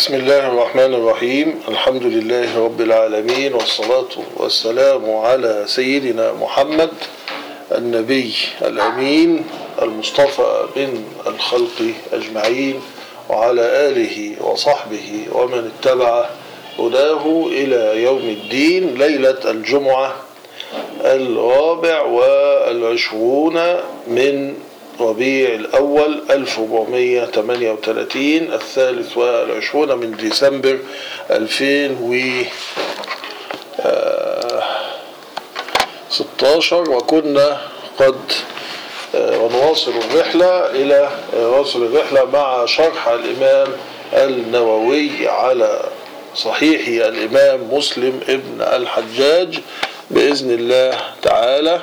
بسم الله الرحمن الرحيم الحمد لله رب العالمين والصلاة والسلام على سيدنا محمد النبي الأمين المصطفى من الخلق أجمعين وعلى آله وصحبه ومن اتبع هداه إلى يوم الدين ليلة الجمعة الرابع والعشرون من ربيع الأول 1438 الثالث والعشرون من ديسمبر 2016 وكنا قد ونواصل الرحلة إلى واصل الرحلة مع شرح الإمام النووي على صحيح الإمام مسلم ابن الحجاج بإذن الله تعالى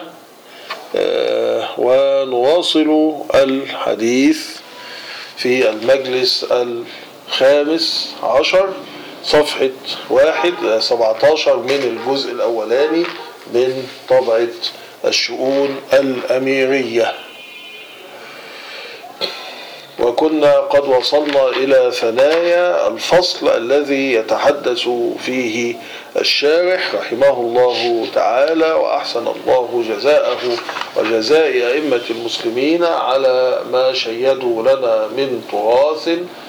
ونواصل الحديث في المجلس الخامس عشر صفحة واحد سبعة عشر من الجزء الأولاني من طبعة الشؤون الأميرية وكنا قد وصلنا إلى ثنايا الفصل الذي يتحدث فيه الشارح رحمه الله تعالى وأحسن الله جزاءه وجزاء أئمة المسلمين على ما شيدوا لنا من تراث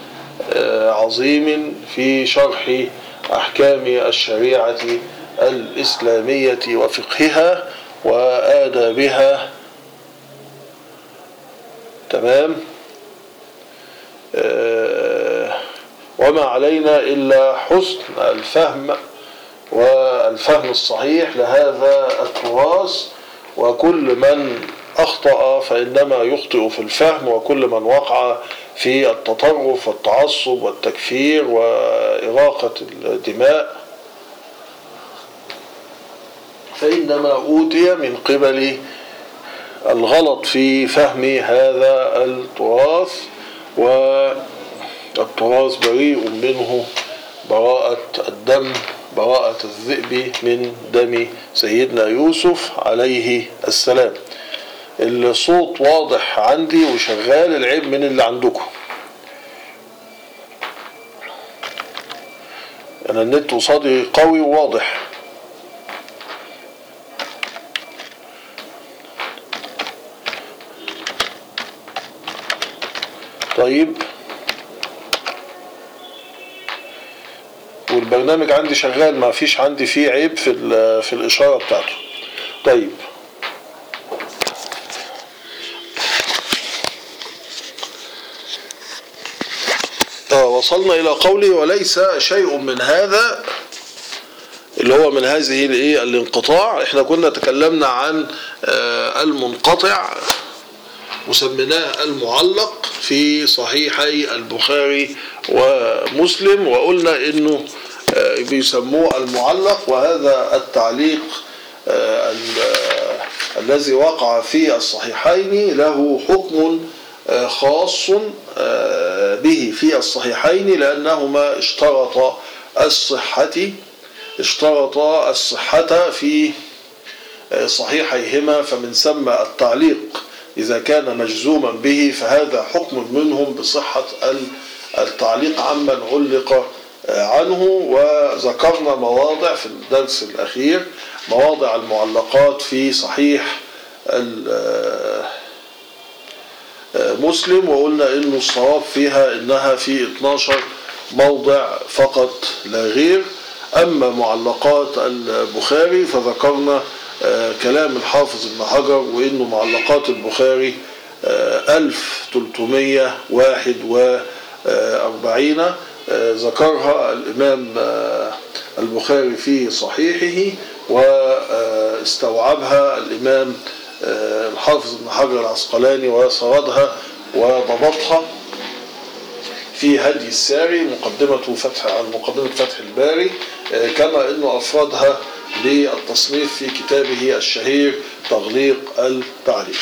عظيم في شرح أحكام الشريعة الإسلامية وفقهها وآدابها تمام وما علينا إلا حسن الفهم والفهم الصحيح لهذا التراث وكل من أخطأ فإنما يخطئ في الفهم وكل من وقع في التطرف والتعصب والتكفير وإراقة الدماء فإنما أوتي من قبل الغلط في فهم هذا التراث والتراث بريء منه براءة الدم براءة الذئب من دم سيدنا يوسف عليه السلام الصوت واضح عندي وشغال العيب من اللي عندكم أنا النت قصادي قوي وواضح طيب والبرنامج عندي شغال ما فيش عندي فيه عيب في في الإشارة بتاعته طيب آه وصلنا إلى قوله وليس شيء من هذا اللي هو من هذه الايه الانقطاع احنا كنا تكلمنا عن آه المنقطع وسميناه المعلق في صحيحي البخاري ومسلم وقلنا انه بيسموه المعلق وهذا التعليق الذي وقع في الصحيحين له حكم خاص به في الصحيحين لأنهما اشترط الصحة اشترط الصحة في صحيحيهما فمن ثم التعليق إذا كان مجزوما به فهذا حكم منهم بصحة التعليق عمن علق عنه وذكرنا مواضع في الدرس الأخير مواضع المعلقات في صحيح مسلم وقلنا إنه الصواب فيها إنها في 12 موضع فقط لا غير أما معلقات البخاري فذكرنا كلام الحافظ ابن حجر وإنه معلقات البخاري 1341 ذكرها الإمام البخاري في صحيحه واستوعبها الإمام الحافظ ابن حجر العسقلاني وسردها وضبطها في هدي الساري مقدمة فتح مقدمة فتح الباري كما انه افردها للتصنيف في كتابه الشهير تغليق التعليق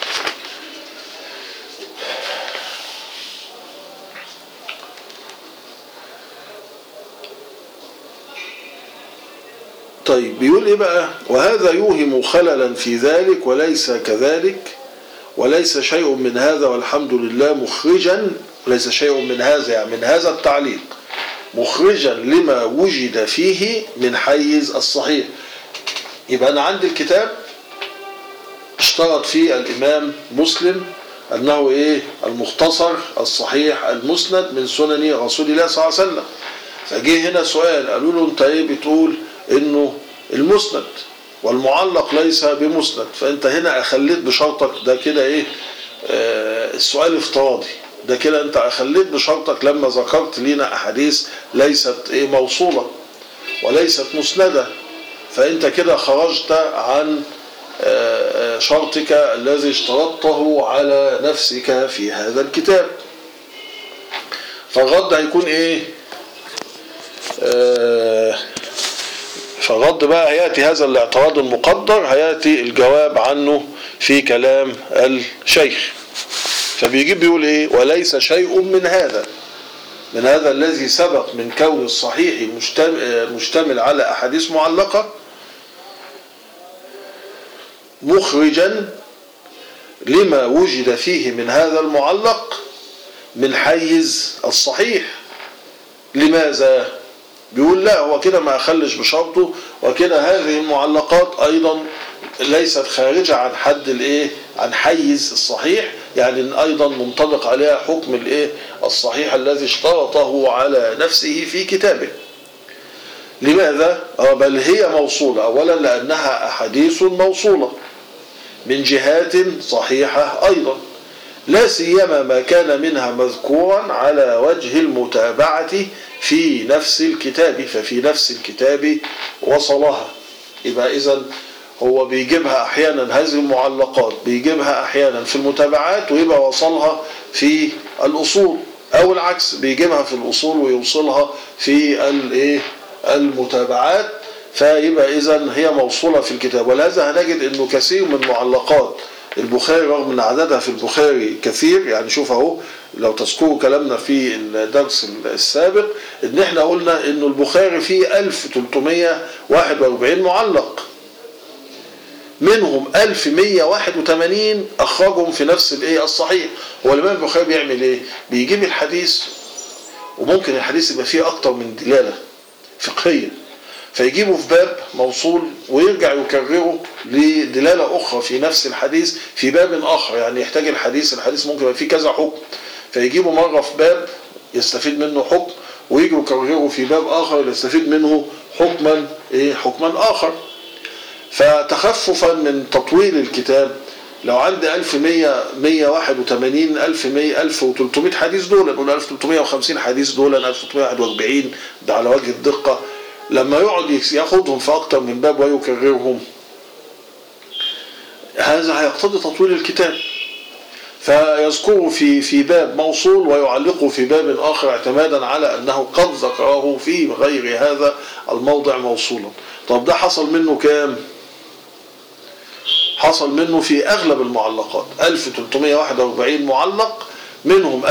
طيب بيقول ايه بقى وهذا يوهم خللا في ذلك وليس كذلك وليس شيء من هذا والحمد لله مخرجا وليس شيء من هذا يعني من هذا التعليق مخرجا لما وجد فيه من حيز الصحيح يبقى أنا عندي الكتاب اشترط فيه الإمام مسلم أنه إيه المختصر الصحيح المسند من سنن رسول الله صلى الله عليه وسلم فجه هنا سؤال قالوا له أنت إيه بتقول إنه المسند والمعلق ليس بمسند فأنت هنا أخليت بشرطك ده كده إيه آه السؤال افتراضي ده كده أنت أخليت بشرطك لما ذكرت لنا أحاديث ليست إيه موصولة وليست مسندة فأنت كده خرجت عن شرطك الذي اشترطته على نفسك في هذا الكتاب فالرد هيكون ايه آه فالرد بقى هياتي هذا الاعتراض المقدر هياتي الجواب عنه في كلام الشيخ فبيجيب بيقول ايه وليس شيء من هذا من هذا الذي سبق من كون الصحيح مشتمل على احاديث معلقه مخرجا لما وجد فيه من هذا المعلق من حيز الصحيح لماذا بيقول لا هو كده ما أخلش بشرطه وكده هذه المعلقات أيضا ليست خارجة عن حد الايه عن حيز الصحيح يعني أيضا منطبق عليها حكم الايه الصحيح الذي اشترطه على نفسه في كتابه لماذا بل هي موصولة أولا لأنها أحاديث موصولة من جهات صحيحة أيضا لا سيما ما كان منها مذكورا على وجه المتابعة في نفس الكتاب ففي نفس الكتاب وصلها يبقى إذا هو بيجيبها أحيانا هذه المعلقات بيجيبها أحيانا في المتابعات ويبقى وصلها في الأصول أو العكس بيجيبها في الأصول ويوصلها في الايه المتابعات فيبقى إذا هي موصولة في الكتاب ولهذا هنجد أنه كثير من معلقات البخاري رغم أن عددها في البخاري كثير يعني شوف أهو لو تذكروا كلامنا في الدرس السابق ان احنا قلنا انه البخاري فيه 1341 معلق منهم 1181 اخرجهم في نفس الايه الصحيح هو الامام البخاري بيعمل ايه بيجيب الحديث وممكن الحديث يبقى فيه اكتر من دلاله فقهيه فيجيبه في باب موصول ويرجع يكرره لدلاله اخرى في نفس الحديث في باب اخر يعني يحتاج الحديث الحديث ممكن يبقى فيه كذا حكم فيجيبه مرة في باب يستفيد منه حكم ويجي يكرره في باب آخر يستفيد منه حكما إيه حكما آخر فتخففا من تطويل الكتاب لو عندي 1100 181 1100 1300 حديث دول نقول 1350 حديث دول 1341 ده على وجه الدقة لما يقعد ياخدهم في أكتر من باب ويكررهم هذا هيقتضي تطويل الكتاب فيذكره في في باب موصول ويعلقه في باب آخر اعتمادا على أنه قد ذكره في غير هذا الموضع موصولا طب ده حصل منه كام حصل منه في أغلب المعلقات 1341 معلق منهم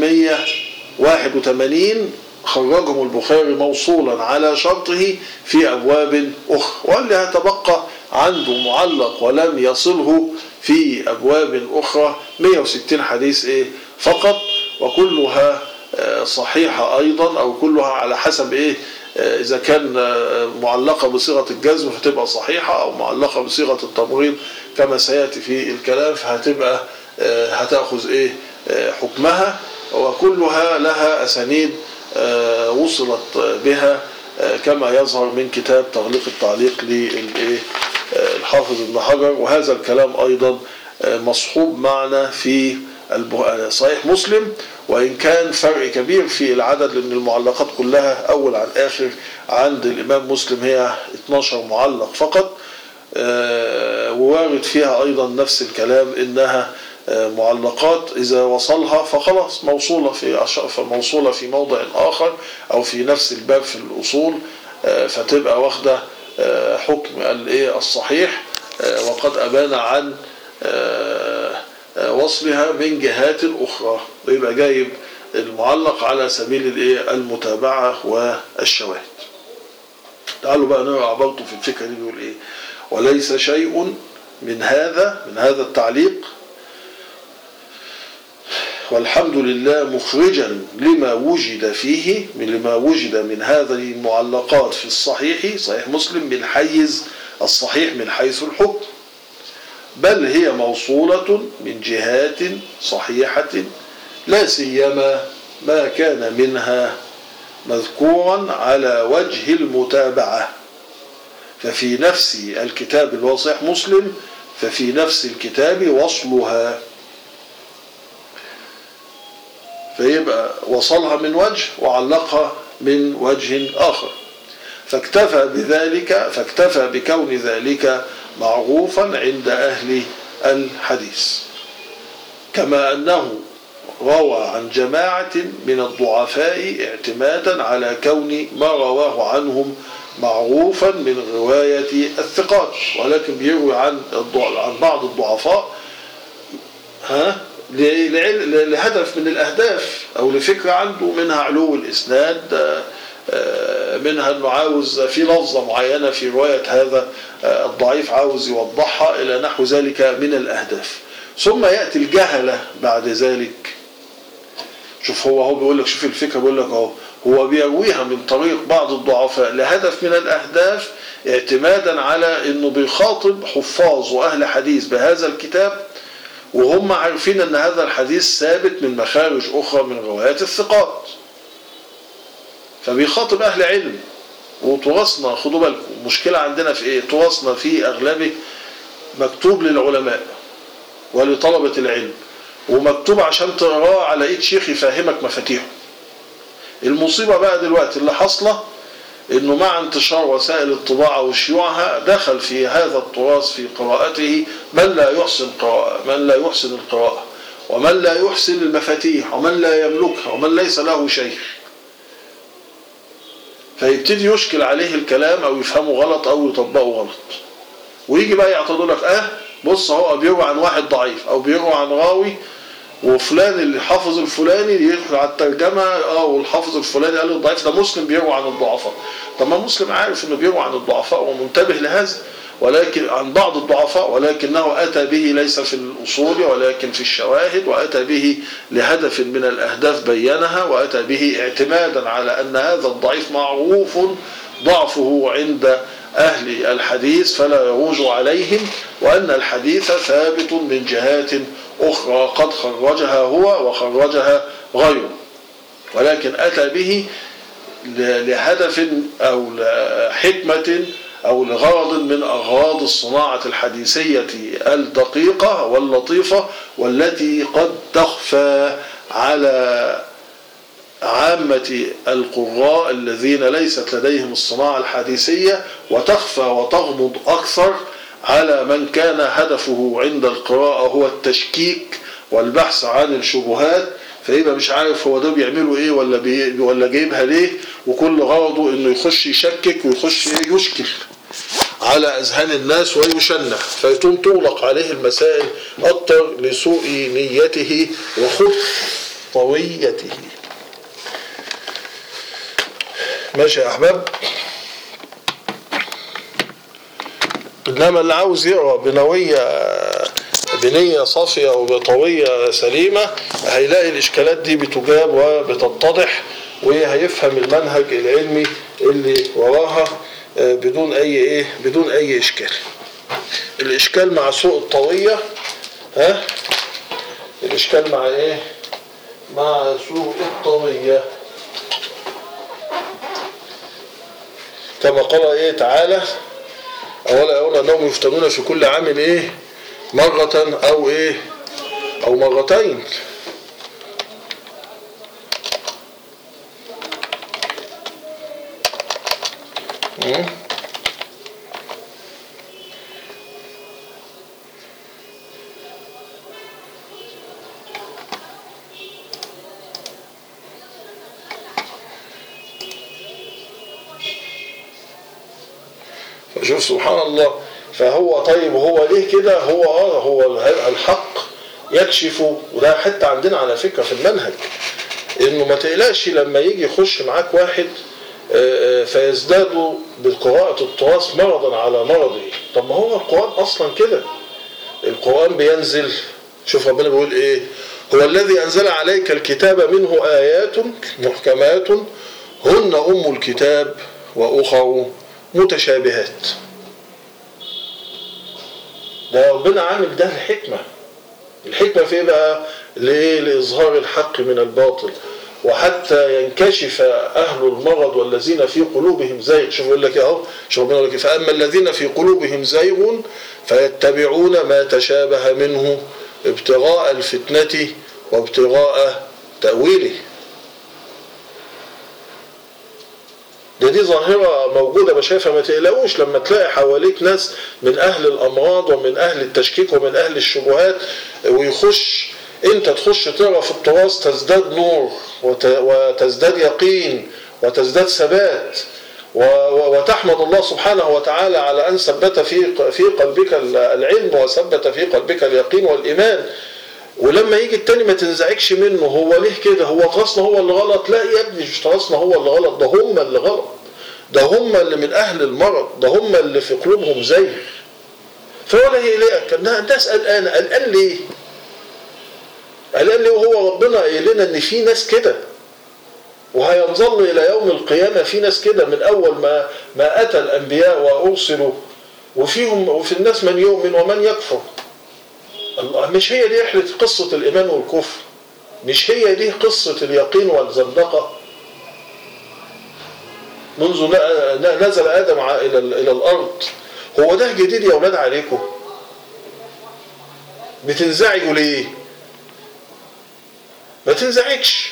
1181 خرجهم البخاري موصولا على شرطه في أبواب أخرى واللي هتبقى عنده معلق ولم يصله في أبواب أخرى 160 حديث إيه فقط وكلها صحيحة أيضا أو كلها على حسب إيه إذا كان معلقة بصيغة الجزم فتبقى صحيحة أو معلقة بصيغة التمريض كما سيأتي في الكلام فهتبقى هتأخذ إيه حكمها وكلها لها أسانيد وصلت بها كما يظهر من كتاب تغليق التعليق للحافظ ابن حجر وهذا الكلام أيضا مصحوب معنا في صحيح مسلم وإن كان فرق كبير في العدد لأن المعلقات كلها أول عن آخر عند الإمام مسلم هي 12 معلق فقط ووارد فيها أيضا نفس الكلام إنها معلقات إذا وصلها فخلاص موصولة في موصولة في موضع آخر أو في نفس الباب في الأصول فتبقى واخدة حكم الايه الصحيح وقد أبان عن وصلها من جهات أخرى ويبقى جايب المعلق على سبيل الايه المتابعة والشواهد تعالوا بقى نقرا عبارته في الفكرة دي بيقول ايه وليس شيء من هذا من هذا التعليق والحمد لله مخرجا لما وجد فيه من لما وجد من هذه المعلقات في الصحيح صحيح مسلم من حيز الصحيح من حيث الحكم بل هي موصولة من جهات صحيحة لا سيما ما كان منها مذكورا على وجه المتابعة ففي نفس الكتاب الواصح مسلم ففي نفس الكتاب وصلها فيبقى وصلها من وجه وعلقها من وجه آخر فاكتفى بذلك فاكتفى بكون ذلك معروفا عند أهل الحديث كما أنه روى عن جماعة من الضعفاء اعتمادا على كون ما رواه عنهم معروفا من رواية الثقات ولكن بيروي عن عن بعض الضعفاء ها لهدف من الأهداف أو لفكرة عنده منها علو الإسناد منها أنه عاوز في لفظة معينة في رواية هذا الضعيف عاوز يوضحها إلى نحو ذلك من الأهداف ثم يأتي الجهلة بعد ذلك شوف هو هو بيقول لك شوف الفكرة بيقول لك اهو هو بيرويها من طريق بعض الضعفاء لهدف من الأهداف اعتمادا على أنه بيخاطب حفاظ وأهل حديث بهذا الكتاب وهم عارفين أن هذا الحديث ثابت من مخارج أخرى من روايات الثقات فبيخاطب أهل علم وتراثنا خدوا بالكم المشكلة عندنا في إيه تراثنا في أغلبه مكتوب للعلماء ولطلبة العلم ومكتوب عشان تقراه على ايد شيخ يفهمك مفاتيحه المصيبة بقى دلوقتي اللي حاصلة انه مع انتشار وسائل الطباعة وشيوعها دخل في هذا التراث في قراءته من لا يحسن قراءة من لا يحسن القراءة ومن لا يحسن المفاتيح ومن لا يملكها ومن ليس له شيخ فيبتدي يشكل عليه الكلام او يفهمه غلط او يطبقه غلط ويجي بقى يعتضوا لك اه بص اهو بيروي عن واحد ضعيف او بيروي عن راوي وفلان اللي حافظ الفلاني يدخل على الترجمه اه والحافظ الفلاني قال الضعيف ده مسلم بيروي عن الضعفاء طب ما مسلم عارف انه بيروي عن الضعفاء ومنتبه لهذا ولكن عن بعض الضعفاء ولكنه اتى به ليس في الاصول ولكن في الشواهد واتى به لهدف من الاهداف بينها واتى به اعتمادا على ان هذا الضعيف معروف ضعفه عند أهل الحديث فلا يروج عليهم وأن الحديث ثابت من جهات أخرى قد خرجها هو وخرجها غيره ولكن أتى به لهدف أو لحكمة أو لغرض من أغراض الصناعة الحديثية الدقيقة واللطيفة والتي قد تخفى على عامة القراء الذين ليست لديهم الصناعة الحديثية وتخفى وتغمض أكثر على من كان هدفه عند القراءة هو التشكيك والبحث عن الشبهات فيبقى مش عارف هو ده بيعملوا ايه ولا بي ولا جايبها ليه وكل غرضه انه يخش يشكك ويخش ايه يشكل على اذهان الناس ويشنع فيتم تغلق عليه المسائل اكثر لسوء نيته وخطويته ماشي يا احباب انما اللي عاوز يقرا بنويه بنيه صافيه وبطويه سليمه هيلاقي الاشكالات دي بتجاب وبتتضح وهيفهم المنهج العلمي اللي وراها بدون اي ايه بدون اي اشكال الاشكال مع سوء الطويه ها الاشكال مع ايه مع سوء الطويه كما قال ايه تعالى اولا يرون انهم يفتنون في كل عام ايه مرة او ايه او مرتين فشوف سبحان الله فهو طيب هو ليه كده هو اه هو الحق يكشف وده حتى عندنا على فكرة في المنهج انه ما تقلقش لما يجي يخش معاك واحد فيزداد بقراءة التراث مرضا على مرضه طب ما هو القرآن اصلا كده القرآن بينزل شوف ربنا بيقول ايه هو الذي أنزل عليك الكتاب منه آيات محكمات هن أم الكتاب وأخر متشابهات ده ربنا عامل ده الحكمة الحكمة في إيه بقى ليه لإظهار الحق من الباطل وحتى ينكشف أهل المرض والذين في قلوبهم زيغ شوف يقول لك أهو شوف ربنا يقول لك فأما الذين في قلوبهم زيغ فيتبعون ما تشابه منه ابتغاء الفتنة وابتغاء تأويله ده دي ظاهرة موجودة بشايفها ما تقلقوش لما تلاقي حواليك ناس من أهل الأمراض ومن أهل التشكيك ومن أهل الشبهات ويخش أنت تخش تقرا في التراث تزداد نور وتزداد يقين وتزداد ثبات وتحمد الله سبحانه وتعالى على أن ثبت في في قلبك العلم وثبت في قلبك اليقين والإيمان ولما يجي التاني ما تنزعجش منه هو ليه كده هو تراثنا هو اللي غلط لا يا ابني مش تراثنا هو اللي غلط ده هم اللي غلط ده هم اللي من اهل المرض ده هم اللي في قلوبهم زي فولا يقلقك الناس قلقانه قلقان ليه؟ قلقان ليه وهو ربنا قايل لنا ان في ناس كده وهينظل الى يوم القيامه في ناس كده من اول ما ما اتى الانبياء وارسلوا وفيهم وفي الناس من يؤمن ومن يكفر الله مش هي دي رحلة قصة الإيمان والكفر مش هي دي قصة اليقين والزندقة منذ نزل آدم إلى إلى الأرض هو ده جديد يا أولاد عليكم بتنزعجوا ليه ما تنزعجش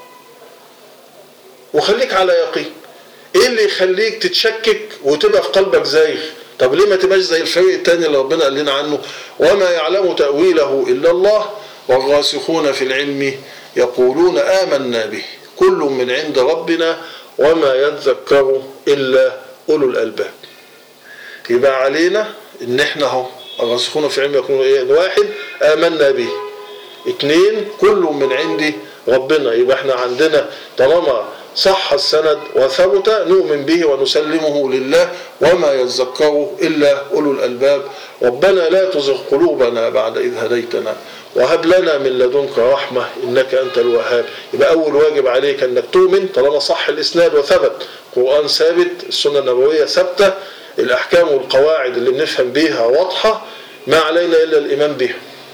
وخليك على يقين ايه اللي يخليك تتشكك وتبقى في قلبك زيغ طب ليه ما تبقاش زي الفريق التاني اللي ربنا قال لنا عنه وما يعلم تأويله إلا الله والراسخون في العلم يقولون آمنا به كل من عند ربنا وما يذكر إلا أولو الألباب يبقى علينا إن إحنا اهو الراسخون في العلم يقولون إيه واحد آمنا به اثنين كل من عند ربنا يبقى احنا عندنا طالما صح السند وثبت نؤمن به ونسلمه لله وما يذكر إلا أولو الألباب ربنا لا تزغ قلوبنا بعد إذ هديتنا وهب لنا من لدنك رحمة إنك أنت الوهاب يبقى أول واجب عليك أنك تؤمن طالما صح الإسناد وثبت قرآن ثابت السنة النبوية ثابتة الأحكام والقواعد اللي بنفهم بيها واضحة ما علينا إلا الإيمان بها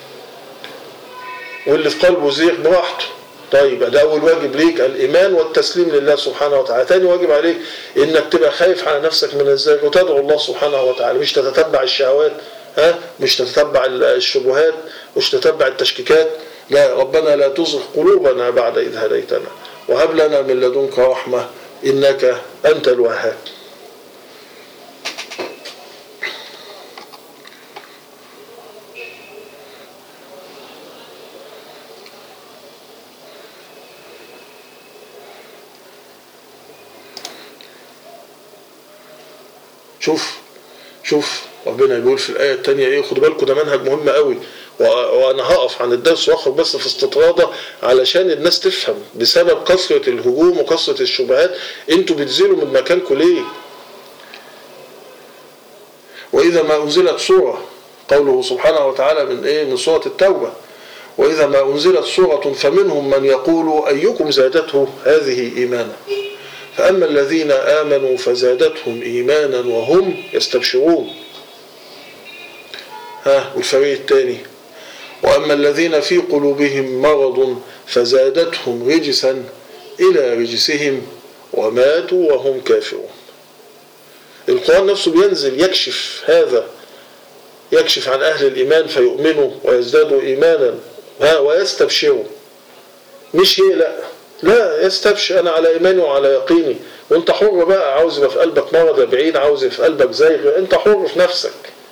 واللي في قلبه زيغ براحته طيب ده أول واجب ليك الإيمان والتسليم لله سبحانه وتعالى تاني واجب عليك إنك تبقى خايف على نفسك من الزيغ وتدعو الله سبحانه وتعالى مش تتتبع الشهوات ها مش تتتبع الشبهات مش تتتبع التشكيكات لا ربنا لا تزغ قلوبنا بعد إذ هديتنا وهب لنا من لدنك رحمة إنك أنت الوهاب شوف شوف ربنا يقول في الآية الثانية إيه خدوا بالكم ده منهج مهم قوي وأنا هقف عن الدرس وأخرج بس في استطرادة علشان الناس تفهم بسبب كثرة الهجوم وكثرة الشبهات أنتوا بتزيلوا من مكانكم ليه؟ وإذا ما أنزلت سورة قوله سبحانه وتعالى من إيه؟ من سورة التوبة وإذا ما أنزلت سورة فمنهم من يقول أيكم زادته هذه إيمانا فأما الذين آمنوا فزادتهم إيمانا وهم يستبشرون ها والفريق الثاني وأما الذين في قلوبهم مرض فزادتهم رجسا إلى رجسهم وماتوا وهم كافرون القرآن نفسه بينزل يكشف هذا يكشف عن أهل الإيمان فيؤمنوا ويزدادوا إيمانا ها ويستبشروا مش هي لا لا يستبشر انا على ايماني وعلى يقيني وانت حر بقى عاوز يبقى في قلبك مرض بعيد عاوز يبقى في قلبك زيغ انت حر في نفسك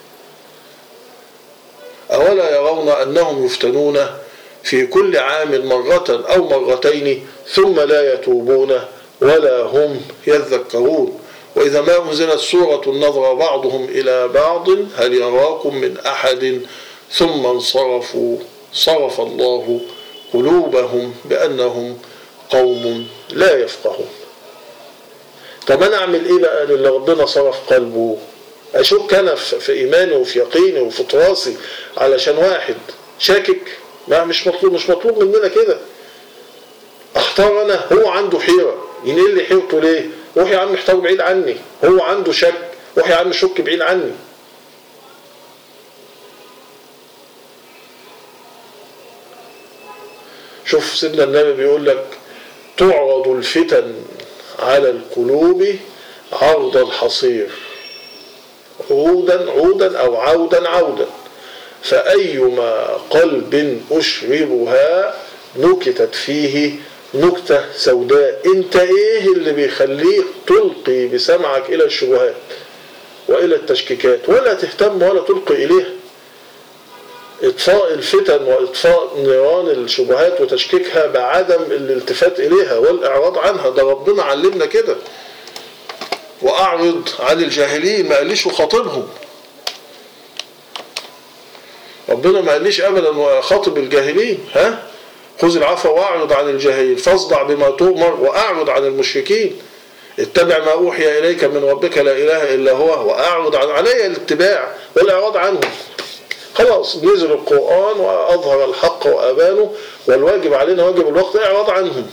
اولا يرون انهم يفتنون في كل عام مرة او مرتين ثم لا يتوبون ولا هم يذكرون واذا ما انزلت سورة نظر بعضهم الى بعض هل يراكم من احد ثم انصرفوا صرف الله قلوبهم بانهم قوم لا يفقهون طب انا اعمل ايه بقى للي ربنا صرف قلبه اشك انا في ايماني وفي يقيني وفي تراثي علشان واحد شاكك ما مش مطلوب مش مطلوب مننا كده اختار انا هو عنده حيره ينقل لي حيرته ليه؟ روح يا عم احتار بعيد عني هو عنده شك روح يا عم شك بعيد عني شوف سيدنا النبي بيقول لك تعرض الفتن على القلوب عرض الحصير عودا عودا او عودا عودا فأيما قلب أشربها نكتت فيه نكتة سوداء انت ايه اللي بيخليك تلقي بسمعك الى الشبهات والى التشكيكات ولا تهتم ولا تلقي اليها اطفاء الفتن واطفاء نيران الشبهات وتشكيكها بعدم الالتفات اليها والاعراض عنها ده ربنا علمنا كده واعرض عن الجاهلين ما قاليش وخاطبهم ربنا ما قاليش ابدا خاطب الجاهلين ها خذ العفو واعرض عن الجاهلين فاصدع بما تؤمر واعرض عن المشركين اتبع ما اوحي اليك من ربك لا اله الا هو واعرض عن علي الاتباع والاعراض عنهم خلاص نزل القران واظهر الحق وابانه والواجب علينا واجب الوقت الاعراض عنهم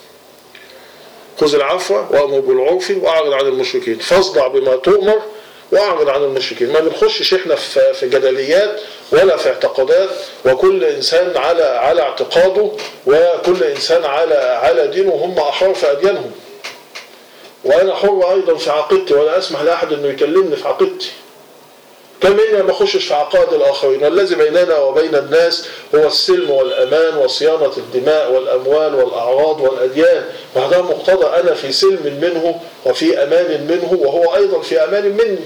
خذ العفو وامر بالعرف واعرض عن المشركين فاصدع بما تؤمر واعرض عن المشركين ما بنخشش احنا في في جدليات ولا في اعتقادات وكل انسان على على اعتقاده وكل انسان على على دينه هم احرار في اديانهم وانا حر ايضا في عقيدتي ولا اسمح لاحد انه يكلمني في عقيدتي كم اني ما بخشش في عقائد الاخرين والذي بيننا وبين الناس هو السلم والامان وصيانه الدماء والاموال والاعراض والاديان وهذا مقتضى انا في سلم منه وفي امان منه وهو ايضا في امان مني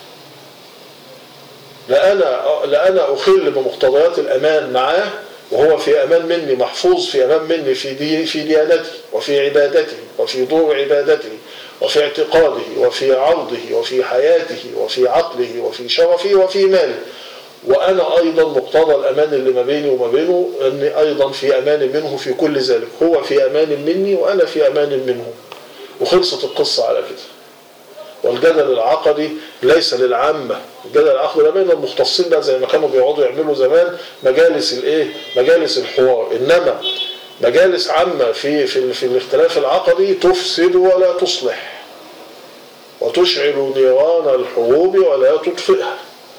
لا انا لا انا اخل بمقتضيات الامان معاه وهو في امان مني محفوظ في امان مني في دي في ديانتي وفي عبادتي وفي دور عبادتي وفي اعتقاده وفي عرضه وفي حياته وفي عقله وفي شرفه وفي ماله وأنا أيضا مقتضى الأمان اللي ما بيني وما بينه أني أيضا في أمان منه في كل ذلك هو في أمان مني وأنا في أمان منه وخلصت القصة على كده والجدل العقدي ليس للعامة الجدل العقدي ده بين المختصين بقى زي ما كانوا بيقعدوا يعملوا زمان مجالس الايه مجالس الحوار انما مجالس عامة في في, في الاختلاف العقدي تفسد ولا تصلح وتشعل نيران الحروب ولا تطفئها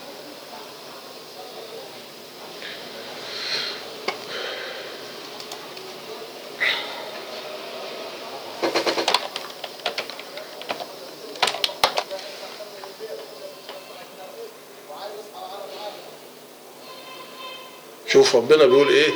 شوف ربنا بيقول ايه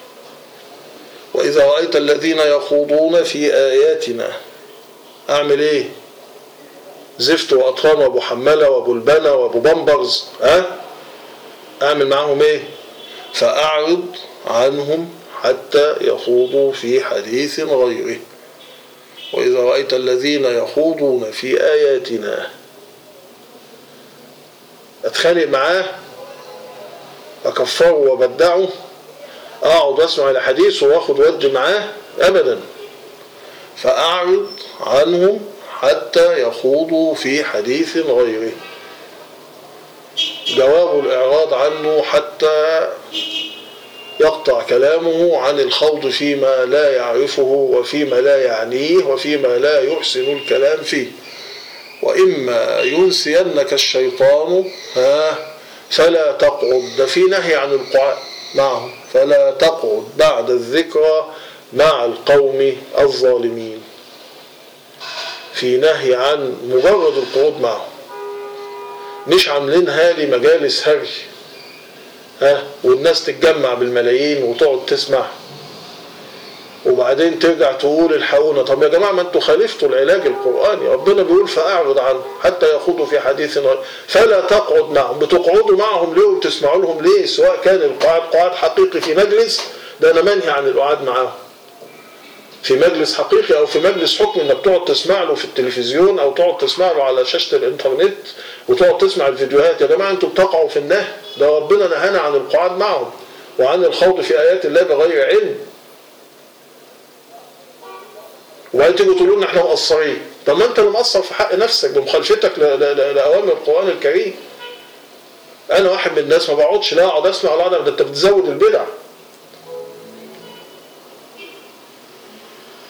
وإذا رأيت الذين يخوضون في آياتنا أعمل إيه زفت وأطران وأبو حمالة وأبو البنا وأبو بمبرز ها أعمل معهم إيه فأعرض عنهم حتى يخوضوا في حديث غيره وإذا رأيت الذين يخوضون في آياتنا أتخانق معاه أكفره وبدعه اقعد اسمع الحديث واخد ودي معاه ابدا فاعرض عنهم حتى يخوضوا في حديث غيره جواب الاعراض عنه حتى يقطع كلامه عن الخوض فيما لا يعرفه وفيما لا يعنيه وفيما لا يحسن الكلام فيه واما ينسينك الشيطان ها فلا تقعد ده في نهي عن القعاد معهم فلا تقعد بعد الذكرى مع القوم الظالمين في نهي عن مجرد القعود معهم مش عاملينها لي مجالس هري ها والناس تتجمع بالملايين وتقعد تسمع وبعدين ترجع تقول الحقونا طب يا جماعه ما انتوا خالفتوا العلاج القراني ربنا بيقول فاعرض عنه حتى يخوضوا في حديث غير فلا تقعد معهم بتقعدوا معهم ليه وتسمعوا لهم ليه سواء كان القعاد قعاد حقيقي في مجلس ده انا منهي عن القعاد معاهم في مجلس حقيقي او في مجلس حكم انك تقعد تسمع له في التلفزيون او تقعد تسمع له على شاشه الانترنت وتقعد تسمع الفيديوهات يا جماعه انتوا بتقعوا في النهي ده ربنا نهانا عن القعاد معهم وعن الخوض في ايات الله بغير علم وبعدين تيجوا تقولوا لنا احنا مقصرين طب ما انت اللي مقصر في حق نفسك بمخالفتك لاوامر القران الكريم انا واحد من الناس ما بقعدش لا اقعد اسمع ولا اقعد ده انت بتزود البدع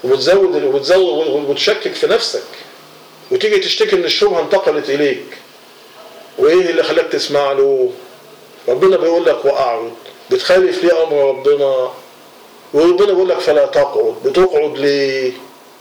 وبتزود وبتزود وتشكك في نفسك وتيجي تشتكي ان الشبهه انتقلت اليك وايه اللي خلاك تسمع له ربنا بيقول لك واعرض بتخالف ليه امر ربنا وربنا بيقول لك فلا تقعد بتقعد ليه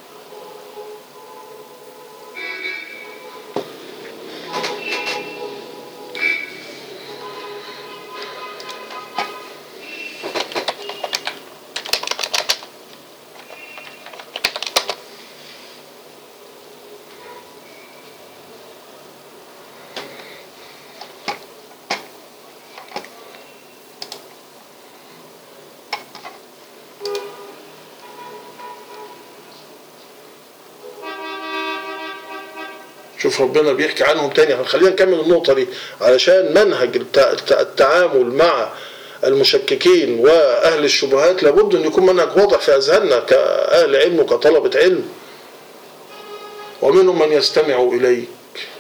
شوف ربنا بيحكي عنهم تاني خلينا نكمل النقطة دي علشان منهج الت- التعامل مع المشككين وأهل الشبهات لابد أن يكون منهج واضح في أذهاننا كأهل علم وكطلبة علم ومنهم من يستمع إليك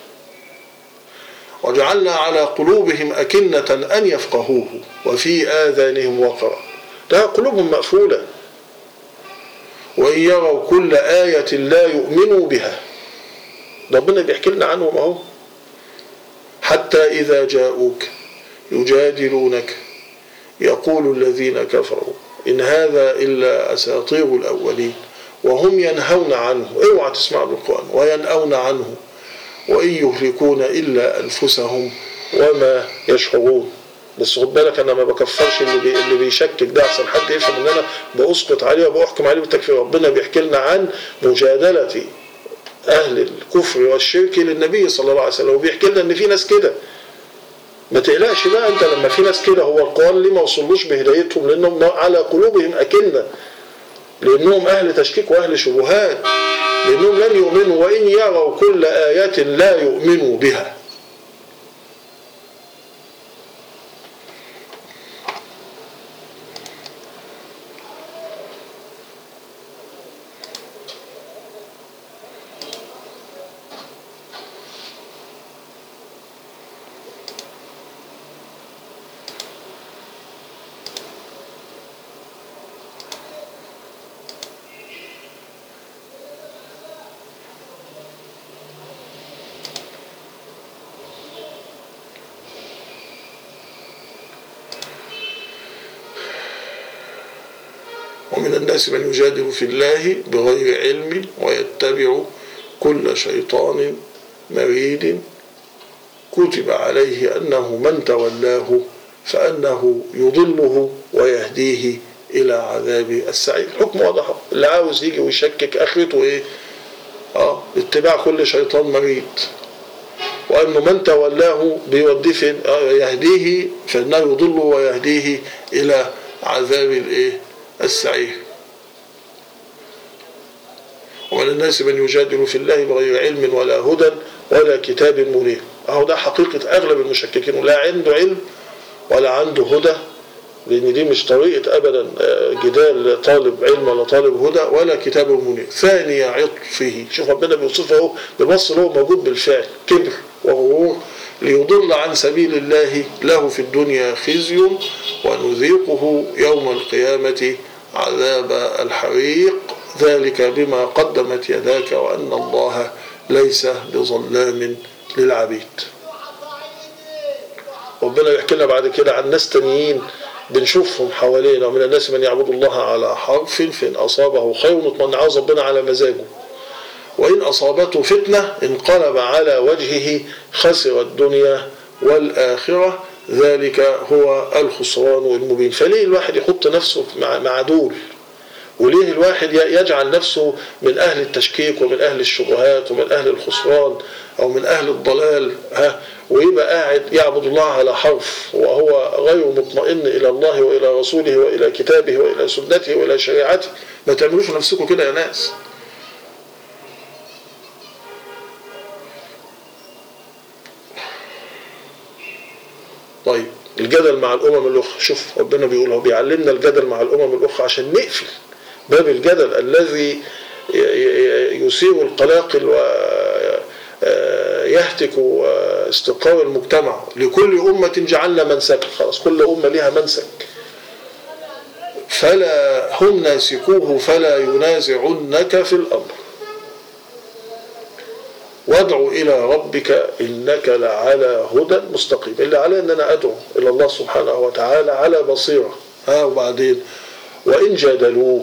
وجعلنا على قلوبهم أكنة أن يفقهوه وفي آذانهم وقرا ده قلوبهم مقفولة وإن يروا كل آية لا يؤمنوا بها ربنا بيحكي لنا عنهم اهو حتى إذا جاءوك يجادلونك يقول الذين كفروا إن هذا إلا أساطير الأولين وهم ينهون عنه اوعى تسمع بالقرآن وينأون عنه وإن يهلكون إلا أنفسهم وما يشعرون بس خد بالك انا ما بكفرش اللي بي اللي بيشكك ده احسن حد يفهم ان انا باسقط عليه وبحكم عليه بالتكفير ربنا بيحكي لنا عن مجادله اهل الكفر والشرك للنبي صلى الله عليه وسلم وبيحكي لنا ان في ناس كده ما تقلقش بقى انت لما في ناس كده هو القران ليه ما وصلوش بهدايتهم لانهم على قلوبهم اكنه لانهم اهل تشكيك واهل شبهات لانهم لن يؤمنوا وان يروا كل ايات لا يؤمنوا بها ومن الناس من يجادل في الله بغير علم ويتبع كل شيطان مريد كتب عليه أنه من تولاه فأنه يضله ويهديه إلى عذاب السعير حكم واضح اللي عاوز يجي ويشكك آخرته إيه آه اتباع كل شيطان مريد وأنه من تولاه بيوديه فين آه يهديه فإنه يضله ويهديه إلى عذاب الإيه السعير ومن الناس من يجادل في الله بغير علم ولا هدى ولا كتاب منير اهو ده حقيقة اغلب المشككين لا عنده علم ولا عنده هدى لان دي مش طريقة ابدا جدال طالب علم ولا طالب هدى ولا كتاب منير ثاني عطفه شوف ربنا بيوصفه اهو ببص له موجود بالفعل كبر وغرور ليضل عن سبيل الله له في الدنيا خزي ونذيقه يوم القيامة عذاب الحريق ذلك بما قدمت يداك وأن الله ليس بظلام للعبيد ربنا يحكي لنا بعد كده عن ناس تانيين بنشوفهم حوالينا ومن الناس من يعبد الله على حرف فإن أصابه خير اطمن عاوز ربنا على مزاجه وإن أصابته فتنة انقلب على وجهه خسر الدنيا والآخرة ذلك هو الخسران المبين فليه الواحد يحط نفسه مع دول وليه الواحد يجعل نفسه من أهل التشكيك ومن أهل الشبهات ومن أهل الخسران أو من أهل الضلال ها ويبقى قاعد يعبد الله على حرف وهو غير مطمئن إلى الله وإلى رسوله وإلى كتابه وإلى سنته وإلى شريعته ما تعملوش نفسكم كده يا ناس طيب الجدل مع الامم الاخرى شوف ربنا بيقول هو بيعلمنا الجدل مع الامم الاخرى عشان نقفل باب الجدل الذي يثير القلاقل ويهتك استقرار المجتمع لكل أمة جعلنا منسكا خلاص كل أمة لها منسك فلا هم ناسكوه فلا ينازعنك في الأمر وادع إلى ربك إنك لعلى هدى مستقيم اللي علي أن أنا أدعو إلى الله سبحانه وتعالى على بصيرة ها وبعدين وإن جادلوك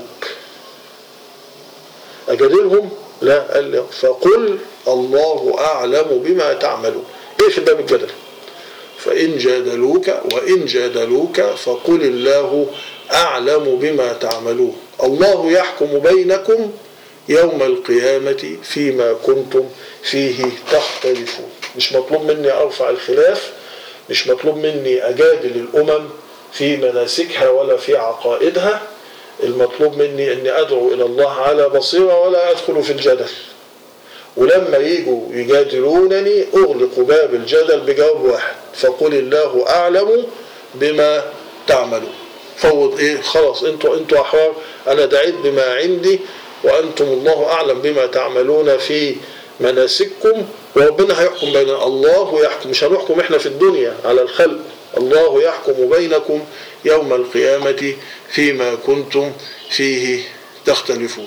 أجادلهم لا قال لي فقل الله أعلم بما تعملون إيه في باب الجدل فإن جادلوك وإن جادلوك فقل الله أعلم بما تعملون الله يحكم بينكم يوم القيامة فيما كنتم فيه تختلفون مش مطلوب مني أرفع الخلاف مش مطلوب مني أجادل الأمم في مناسكها ولا في عقائدها المطلوب مني أني أدعو إلى الله على بصيرة ولا أدخل في الجدل ولما يجوا يجادلونني أغلق باب الجدل بجواب واحد فقل الله أعلم بما تعملون فوض إيه خلاص أنتوا أنتوا أحرار أنا دعيت بما عندي وأنتم الله أعلم بما تعملون في مناسككم وربنا هيحكم بين الله يحكم مش هنحكم احنا في الدنيا على الخلق الله يحكم بينكم يوم القيامة فيما كنتم فيه تختلفون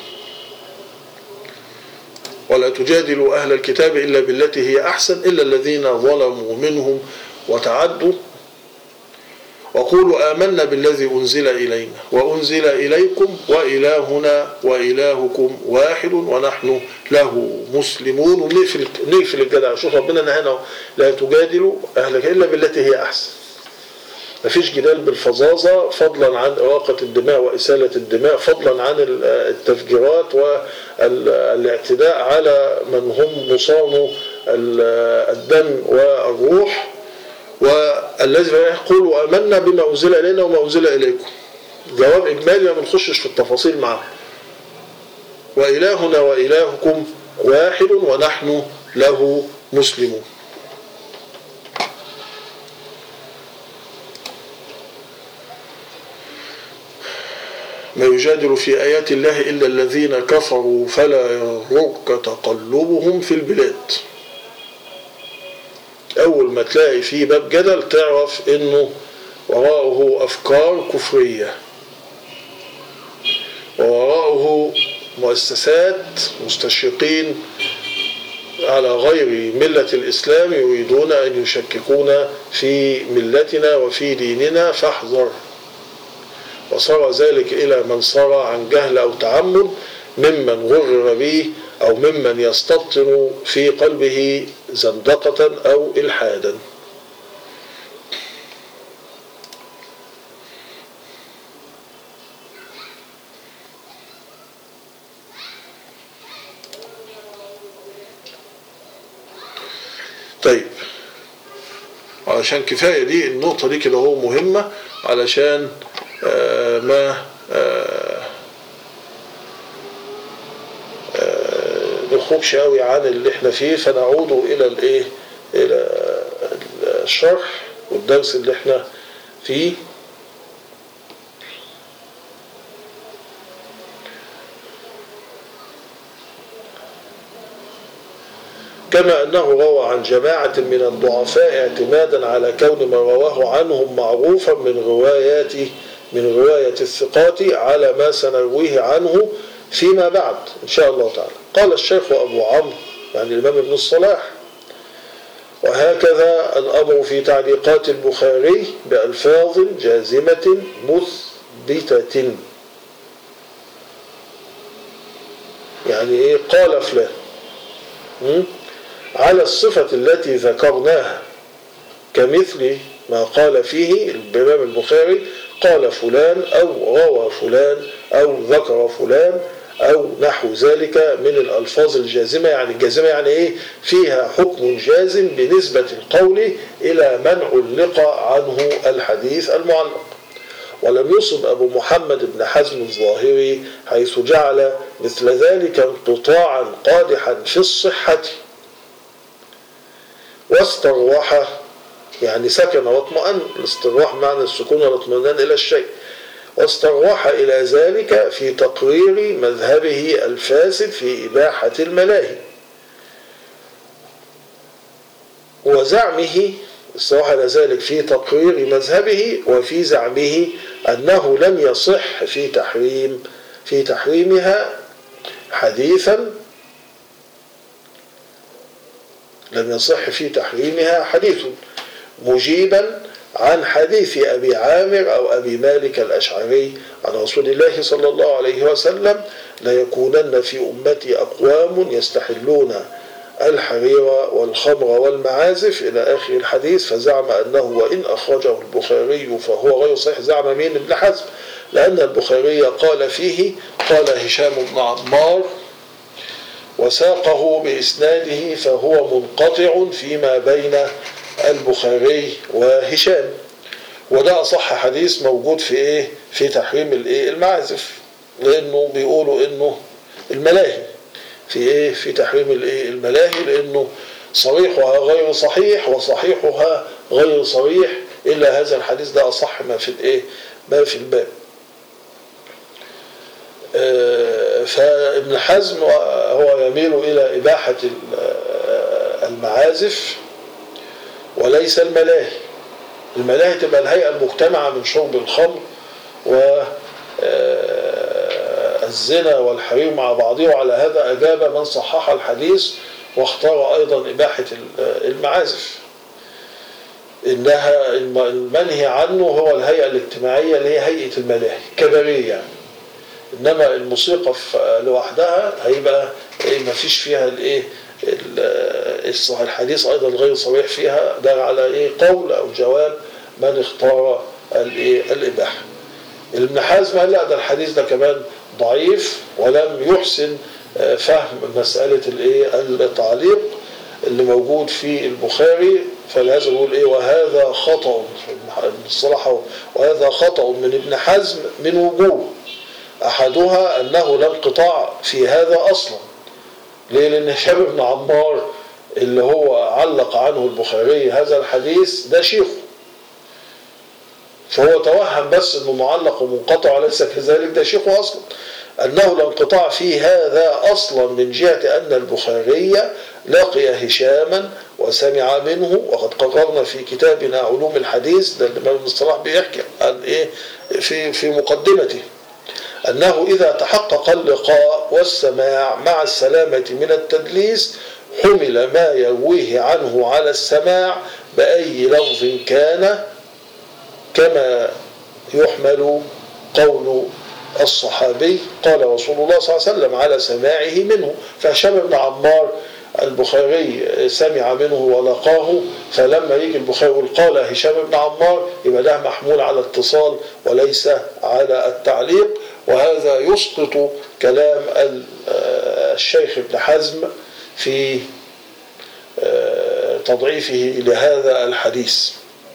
ولا تجادلوا أهل الكتاب إلا بالتي هي أحسن إلا الذين ظلموا منهم وتعدوا وقولوا آمنا بالذي أنزل إلينا وأنزل إليكم وإلهنا وإلهكم واحد ونحن له مسلمون ونقفل نقفل الجدع شوف ربنا نهانا لا تجادلوا أهلك إلا بالتي هي أحسن مفيش جدال بالفظاظة فضلا عن إراقة الدماء وإسالة الدماء فضلا عن التفجيرات والاعتداء على من هم مصانوا الدم والروح والذي يقول آمنا بما أنزل إلينا وما أنزل إليكم جواب إجمالي ما بنخشش في التفاصيل معه وإلهنا وإلهكم واحد ونحن له مسلمون ما يجادل في آيات الله إلا الذين كفروا فلا يغرك تقلبهم في البلاد أول ما تلاقي فيه باب جدل تعرف إنه وراءه أفكار كفرية ووراءه مؤسسات مستشرقين على غير ملة الإسلام يريدون أن يشككون في ملتنا وفي ديننا فاحذر وصار ذلك إلى من صار عن جهل أو تعمد ممن غرر به أو ممن يستبطن في قلبه زندقة أو إلحادا طيب علشان كفاية دي النقطة دي كده هو مهمة علشان آه ما آه نخرجش قوي عن اللي احنا فيه فنعود الى الايه الى الشرح والدرس اللي احنا فيه كما أنه روى عن جماعة من الضعفاء اعتمادا على كون ما رواه عنهم معروفا من روايات من رواية الثقات على ما سنرويه عنه فيما بعد إن شاء الله تعالى قال الشيخ أبو عمرو يعني الإمام ابن الصلاح وهكذا الأمر في تعليقات البخاري بألفاظ جازمة مثبتة يعني إيه قال فلان على الصفة التي ذكرناها كمثل ما قال فيه الإمام البخاري قال فلان أو روى فلان أو ذكر فلان أو نحو ذلك من الألفاظ الجازمة يعني الجازمة يعني إيه فيها حكم جازم بنسبة القول إلى من علق عنه الحديث المعلق ولم يصب أبو محمد بن حزم الظاهري حيث جعل مثل ذلك انقطاعا قادحا في الصحة واستروح يعني سكن واطمأن الاستراح معنى السكون والاطمئنان إلى الشيء واستروح إلى ذلك في تقرير مذهبه الفاسد في إباحة الملاهي وزعمه استوحى ذلك في تقرير مذهبه وفي زعمه أنه لم يصح في تحريم في تحريمها حديثا لم يصح في تحريمها حديث مجيبا عن حديث أبي عامر أو أبي مالك الأشعري عن رسول الله صلى الله عليه وسلم ليكونن في أمتي أقوام يستحلون الحرير والخمر والمعازف إلى آخر الحديث فزعم أنه وإن أخرجه البخاري فهو غير صحيح زعم مين ابن حزم لأن البخاري قال فيه قال هشام بن عمار وساقه بإسناده فهو منقطع فيما بين البخاري وهشام وده أصح حديث موجود في إيه في تحريم الإيه المعازف لأنه بيقولوا إنه الملاهي في إيه في تحريم الإيه الملاهي لأنه صريحها غير صحيح وصحيحها غير صريح إلا هذا الحديث ده أصح ما في الإيه ما في الباب فابن حزم هو يميل إلى إباحة المعازف وليس الملاهي الملاهي تبقى الهيئة المجتمعة من شرب الخمر والزنا والحرير مع بعضه وعلى هذا أجاب من صحح الحديث واختار أيضا إباحة المعازف إنها المنهي عنه هو الهيئة الاجتماعية اللي هي هيئة الملاهي كباريه يعني انما الموسيقى لوحدها هيبقى ما فيش فيها الايه الحديث ايضا غير صريح فيها ده على ايه قول او جواب من اختار الايه الاباحه ابن حزم قال لا ده الحديث ده كمان ضعيف ولم يحسن فهم مساله الايه التعليق اللي موجود في البخاري فلهذا يقول ايه وهذا خطا الصراحه وهذا خطا من ابن حزم من وجوه أحدها أنه لا انقطاع في هذا أصلا ليه؟ لأن هشام بن عمار اللي هو علق عنه البخاري هذا الحديث ده شيخه فهو توهم بس انه معلق ومنقطع وليس كذلك ده شيخه اصلا انه لا انقطاع في هذا اصلا من جهه ان البخاري لقي هشاما وسمع منه وقد قررنا في كتابنا علوم الحديث ده الامام ابن الصلاح بيحكي عن ايه في في مقدمته أنه إذا تحقق اللقاء والسماع مع السلامة من التدليس حمل ما يرويه عنه على السماع بأي لفظ كان كما يحمل قول الصحابي قال رسول الله صلى الله عليه وسلم على سماعه منه فهشام بن عمار البخاري سمع منه ولقاه فلما يجي البخاري يقول قال هشام بن عمار يبقى ده محمول على اتصال وليس على التعليق وهذا يسقط كلام الشيخ ابن حزم في تضعيفه لهذا الحديث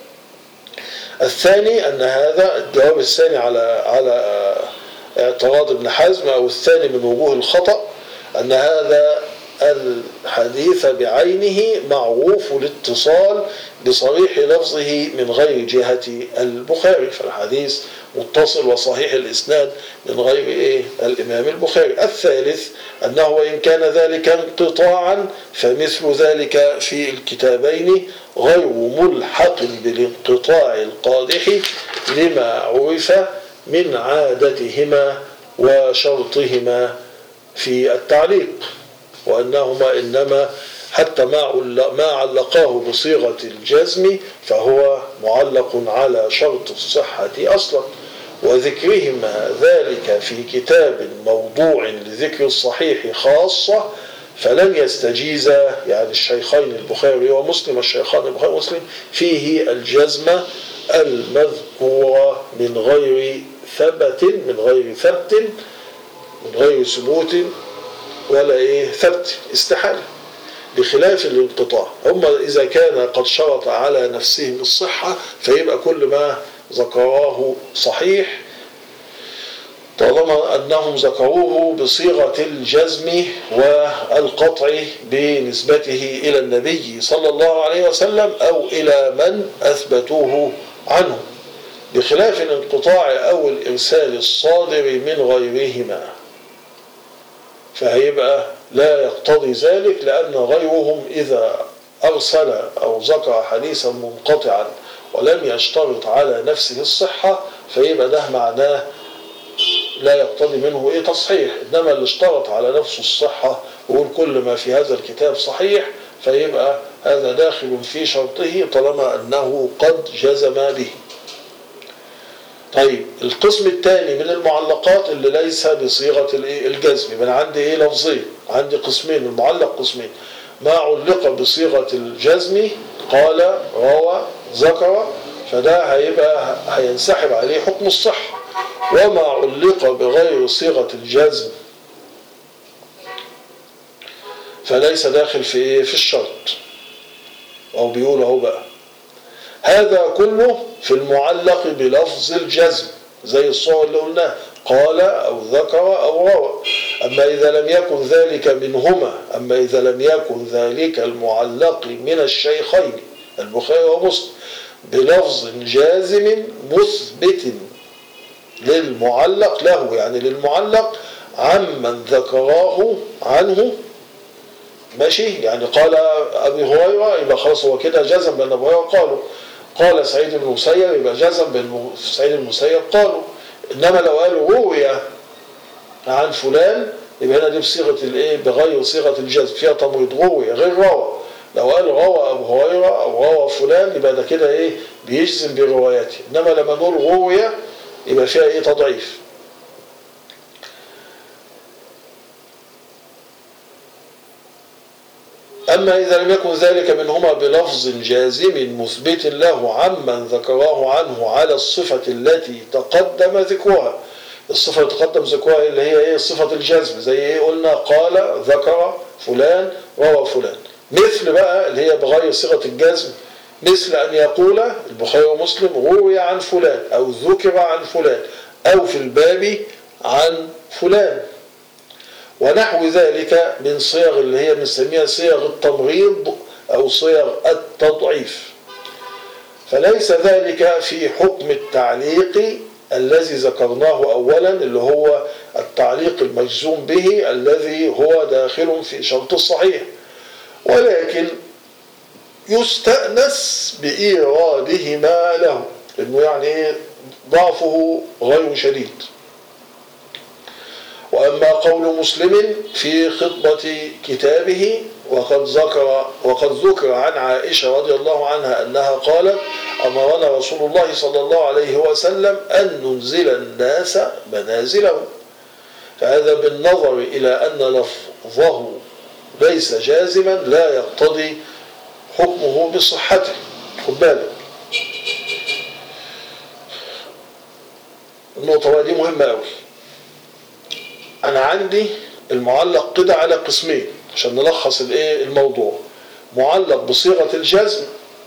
الثاني أن هذا الجواب الثاني على على اعتراض ابن حزم أو الثاني من وجوه الخطأ أن هذا الحديث بعينه معروف الاتصال بصريح لفظه من غير جهة البخاري فالحديث متصل وصحيح الإسناد من غير إيه الإمام البخاري الثالث أنه وإن كان ذلك انقطاعا فمثل ذلك في الكتابين غير ملحق بالانقطاع القادح لما عرف من عادتهما وشرطهما في التعليق وأنهما إنما حتى ما ما علقاه بصيغة الجزم فهو معلق على شرط الصحة أصلا وذكرهما ذلك في كتاب موضوع لذكر الصحيح خاصة فلم يستجيز يعني الشيخين البخاري ومسلم الشيخان البخاري ومسلم فيه الجزم المذكورة من غير ثبت من غير ثبت من غير ثبوت ولا ايه ثبت استحالة بخلاف الانقطاع هم إذا كان قد شرط على نفسهم الصحة فيبقى كل ما ذكراه صحيح طالما أنهم ذكروه بصيغة الجزم والقطع بنسبته إلى النبي صلى الله عليه وسلم أو إلى من أثبتوه عنه بخلاف الانقطاع أو الإرسال الصادر من غيرهما فهيبقى لا يقتضي ذلك لأن غيرهم إذا أرسل أو ذكر حديثا منقطعا ولم يشترط على نفسه الصحة فيبقى ده معناه لا يقتضي منه ايه تصحيح انما اللي اشترط على نفسه الصحة ويقول كل ما في هذا الكتاب صحيح فيبقى هذا داخل في شرطه طالما انه قد جزم به طيب القسم الثاني من المعلقات اللي ليس بصيغة الجزم يبقى انا عندي ايه لفظين عندي قسمين المعلق قسمين ما علق بصيغة الجزم قال روى ذكر فده هيبقى هينسحب عليه حكم الصحة وما علق بغير صيغة الجزم فليس داخل في ايه في الشرط او بيقول اهو بقى هذا كله في المعلق بلفظ الجزم زي الصور اللي قلناها قال او ذكر او روى اما اذا لم يكن ذلك منهما اما اذا لم يكن ذلك المعلق من الشيخين البخاري ومسلم بلفظ جازم مثبت للمعلق له يعني للمعلق عمن ذكراه عنه ماشي يعني قال ابي هريره يبقى خلاص هو كده جزم بان ابو هريره قالوا قال سعيد بن المسيب يبقى جزم بان سعيد بن المسيب قالوا انما لو قالوا روي عن فلان يبقى هنا دي بصيغه الايه بغير صيغه الجزم فيها تمريض روي غير روى لو قال روى ابو هريره او روى فلان يبقى ده كده ايه بيجزم بروايته انما لما نقول روي يبقى فيها ايه تضعيف أما إذا لم يكن ذلك منهما بلفظ جازم مثبت له عمن ذكراه عنه على الصفة التي تقدم ذكرها الصفة اللي تقدم ذكرها اللي هي إيه صفة الجزم زي إيه قلنا قال ذكر فلان روى فلان مثل بقى اللي هي بغير صيغة الجزم مثل أن يقول البخاري ومسلم روي عن فلان أو ذكر عن فلان أو في الباب عن فلان ونحو ذلك من صيغ اللي هي بنسميها صيغ التمريض أو صيغ التضعيف فليس ذلك في حكم التعليق الذي ذكرناه أولا اللي هو التعليق المجزوم به الذي هو داخل في شرط الصحيح ولكن يستأنس بإيرادهما له لأنه يعني ضعفه غير شديد وأما قول مسلم في خطبة كتابه وقد ذكر وقد ذكر عن عائشة رضي الله عنها أنها قالت أمرنا رسول الله صلى الله عليه وسلم أن ننزل الناس منازلهم فهذا بالنظر إلى أن لفظه ليس جازما لا يقتضي حكمه بصحته خد بالك النقطة دي مهمة أوي أنا عندي المعلق كده على قسمين عشان نلخص الايه الموضوع معلق بصيغة الجزم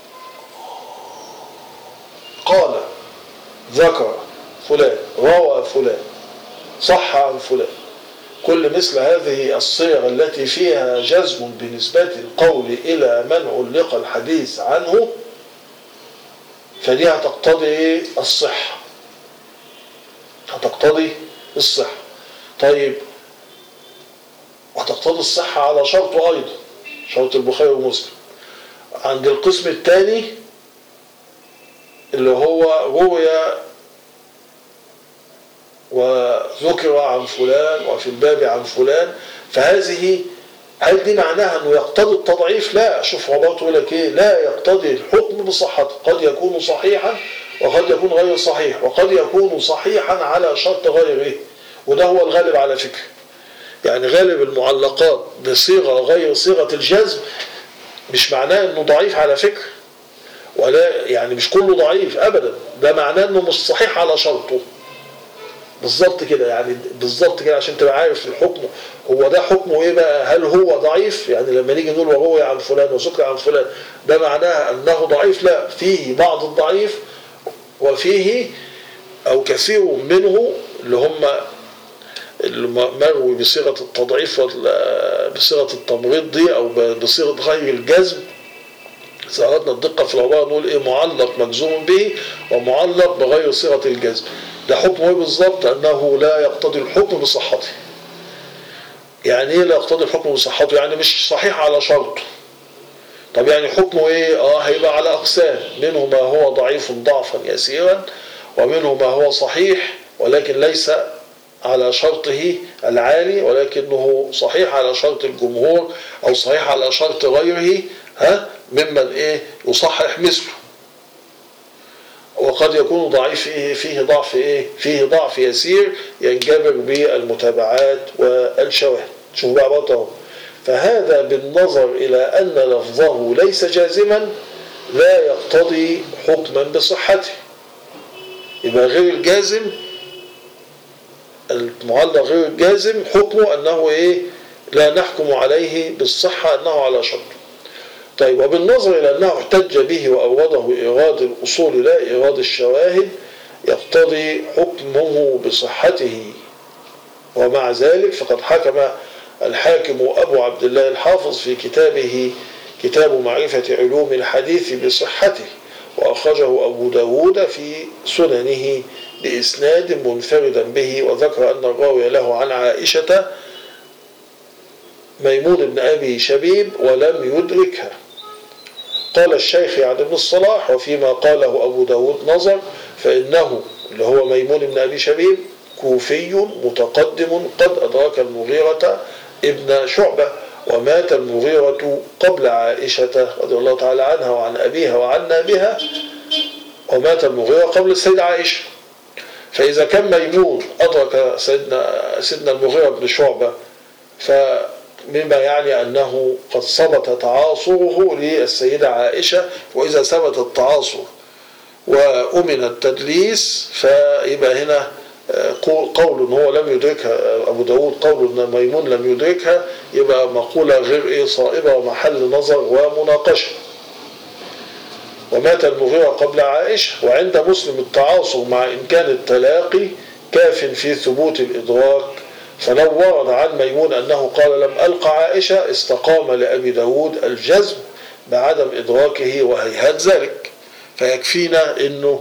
قال ذكر فلان روى فلان صح عن فلان كل مثل هذه الصيغ التي فيها جزم بنسبة القول إلى من علق الحديث عنه فدي هتقتضي الصحة هتقتضي الصحة طيب وهتقتضي الصحة على شرطه أيضا شرط البخاري ومسلم عند القسم الثاني اللي هو روي وذكر عن فلان وفي الباب عن فلان فهذه هل دي معناها انه يقتضي التضعيف؟ لا شوف عبارته يقول لك ايه؟ لا يقتضي الحكم بصحته، قد يكون صحيحا وقد يكون غير صحيح، وقد يكون صحيحا على شرط غيره، وده هو الغالب على فكره. يعني غالب المعلقات بصيغه غير صيغه الجزم مش معناه انه ضعيف على فكره. ولا يعني مش كله ضعيف ابدا، ده معناه انه مش صحيح على شرطه. بالظبط كده يعني بالظبط كده عشان تبقى عارف الحكم هو ده حكمه ايه بقى هل هو ضعيف يعني لما نيجي نقول وروي عن فلان وذكر عن فلان ده معناها انه ضعيف لا فيه بعض الضعيف وفيه او كثير منه اللي هم المروي بصيغه التضعيف بصيغه التمريض دي او بصيغه غير الجزم إذا أردنا الدقة في العبارة نقول إيه معلق مجزوم به ومعلق بغير صيغة الجزم ده حكمه إيه بالظبط أنه لا يقتضي الحكم بصحته يعني إيه لا يقتضي الحكم بصحته يعني مش صحيح على شرطه طب يعني حكمه ايه اه هيبقى على اقسام منه ما هو ضعيف ضعفا يسيرا ومنه ما هو صحيح ولكن ليس على شرطه العالي ولكنه صحيح على شرط الجمهور او صحيح على شرط غيره ها ممن ايه يصحح مثله وقد يكون ضعيف فيه, فيه ضعف ايه فيه ضعف يسير ينجبر بالمتابعات والشواهد شوف بقى بطه فهذا بالنظر الى ان لفظه ليس جازما لا يقتضي حكما بصحته يبقى غير الجازم المعلق غير الجازم حكمه انه ايه لا نحكم عليه بالصحة انه على شرط طيب وبالنظر الى انه احتج به واورده ايراد الاصول لا ايراد الشواهد يقتضي حكمه بصحته ومع ذلك فقد حكم الحاكم ابو عبد الله الحافظ في كتابه كتاب معرفة علوم الحديث بصحته وأخرجه أبو داود في سننه بإسناد منفردا به وذكر أن الراوي له عن عائشة ميمون بن أبي شبيب ولم يدركها قال الشيخ يعني ابن الصلاح وفيما قاله أبو داود نظر فإنه اللي هو ميمون بن أبي شبيب كوفي متقدم قد أدرك المغيرة ابن شعبة ومات المغيرة قبل عائشة رضي الله تعالى عنها وعن أبيها وعنا بها ومات المغيرة قبل السيدة عائشة فإذا كان ميمون أدرك سيدنا, سيدنا المغيرة بن شعبة فمما يعني أنه قد ثبت تعاصره للسيدة عائشة وإذا ثبت التعاصر وأمن التدليس فيبقى هنا قول هو لم يدركها أبو داود قول أن ميمون لم يدركها يبقى مقولة غير إيه صائبة ومحل نظر ومناقشة ومات المغيرة قبل عائشة وعند مسلم التعاصر مع إمكان التلاقي كاف في ثبوت الإدراك فلو ورد عن ميمون أنه قال لم ألقى عائشة استقام لأبي داود الجزم بعدم إدراكه وهيهات ذلك فيكفينا أنه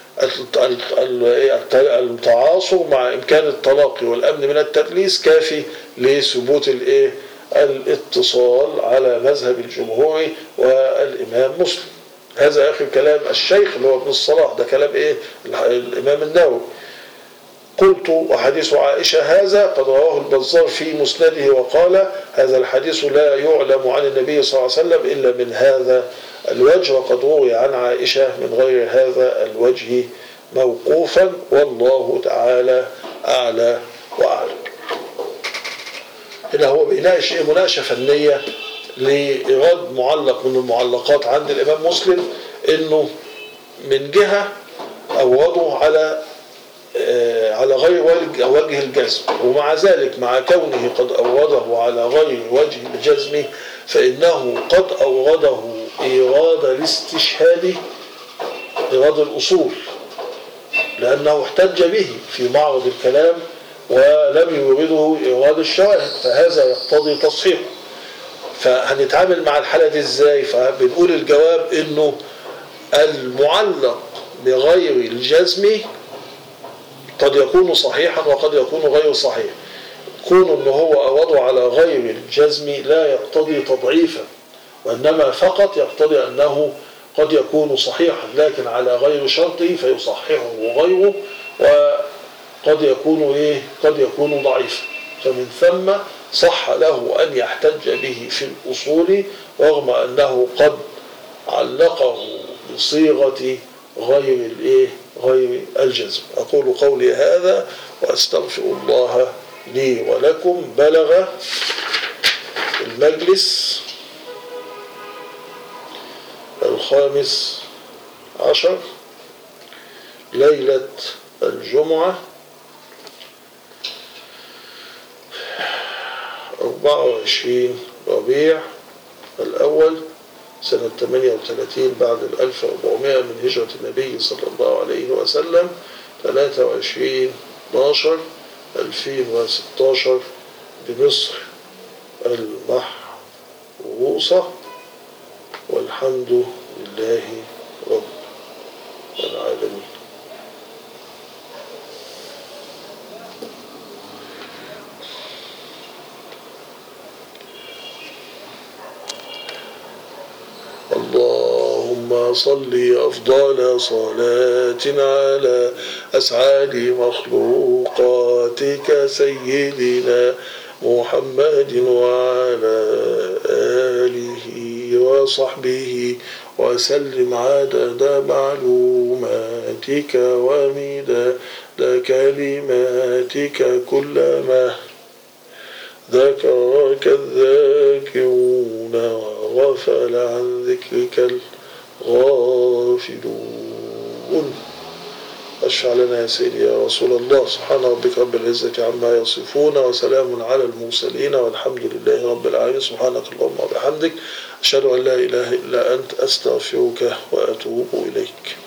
التعاصر مع إمكان التلاقي والأمن من التدليس كافي لثبوت الإيه الاتصال على مذهب الجمهور والإمام مسلم هذا آخر كلام الشيخ اللي هو ابن الصلاح ده كلام إيه الإمام النووي قلت وحديث عائشة هذا قد رواه البزار في مسنده وقال هذا الحديث لا يعلم عن النبي صلى الله عليه وسلم إلا من هذا الوجه وقد روي عن عائشة من غير هذا الوجه موقوفا والله تعالى أعلى وأعلم هنا هو بيناقش إيه مناقشة فنية لإيراد معلق من المعلقات عند الإمام مسلم إنه من جهة أورده على على غير وجه الجزم ومع ذلك مع كونه قد أورده على غير وجه الجزم فإنه قد أورده إيراد الاستشهاد إيراد الأصول لأنه احتج به في معرض الكلام ولم يورده إيراد الشواهد فهذا يقتضي تصحيحه فهنتعامل مع الحالة دي ازاي فبنقول الجواب انه المعلق بغير الجزم قد يكون صحيحا وقد يكون غير صحيح كون ان هو وضع على غير الجزم لا يقتضي تضعيفا وانما فقط يقتضي انه قد يكون صحيحا لكن على غير شرطه فيصححه غيره وقد يكون ايه قد يكون ضعيفا فمن ثم صح له ان يحتج به في الاصول رغم انه قد علقه بصيغه غير الايه غير الجزم اقول قولي هذا واستغفر الله لي ولكم بلغ المجلس الخامس عشر ليلة الجمعة أربعة وعشرين ربيع الأول سنة 38 بعد الألف وأربعمائة من هجرة النبي صلى الله عليه وسلم 23 12 2016 بمصر المحروسة والحمد لله رب العالمين اللهم صل أفضل صلاة على أسعد مخلوقاتك سيدنا محمد وعلى آله وصحبه وسلم عدد معلوماتك ومداد كلماتك كلما ذكرك الذاكرون وغفل عن ذكرك الغافلون اشفع لنا يا سيدي يا رسول الله سبحان ربك رب العزة عما يصفون وسلام على المرسلين والحمد لله رب العالمين سبحانك اللهم وبحمدك أشهد أن لا إله إلا أنت أستغفرك وأتوب إليك